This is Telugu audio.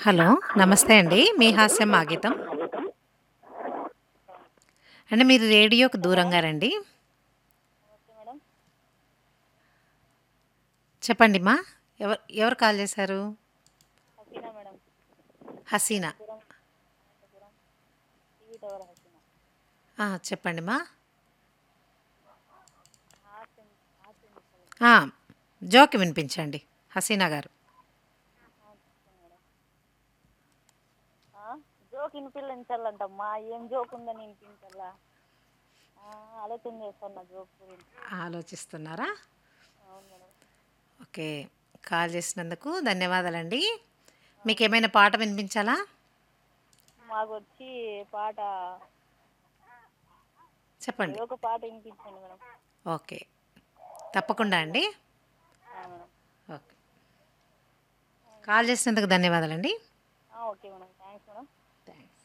హలో నమస్తే అండి మీ హాస్యం మా గీతం అంటే మీరు రేడియోకి దూరంగా రండి ఓకే మేడం చెప్పండి మా ఎవరు ఎవరు కాల్ చేశారు హసీనా మేడం హసీనా దూరం దూరం టీవీ టవర్ హసీనా ఆ, చెప్పండి మా హాస్యం హాస్యం ఇస్తాను ఆ, జోక్ వినిపించండి హసీనా గారు మేడం ఆ, జోక్ వినిపించాలంటమ్మా ఏం జోక్ ఉందని వినిపించాలా ఆ, ఆలోచన చేస్తున్నా జోక్ గురించి ఆలోచిస్తున్నారా అవును మేడం ఓకే కాల్ చేసినందుకు ధన్యవాదాలండి మీకు ఏమైనా పాట వినిపించాలా మాకు వచ్చి పాట చెప్పండి ఏదో ఒక పాట వినిపించండి మేడం ఓకే తప్పకుండా అండి ఆ, మేడం ఓకే కాల్ చేసినందుకు ధన్యవాదాలండి ఆ, okay madam thanks madam thanks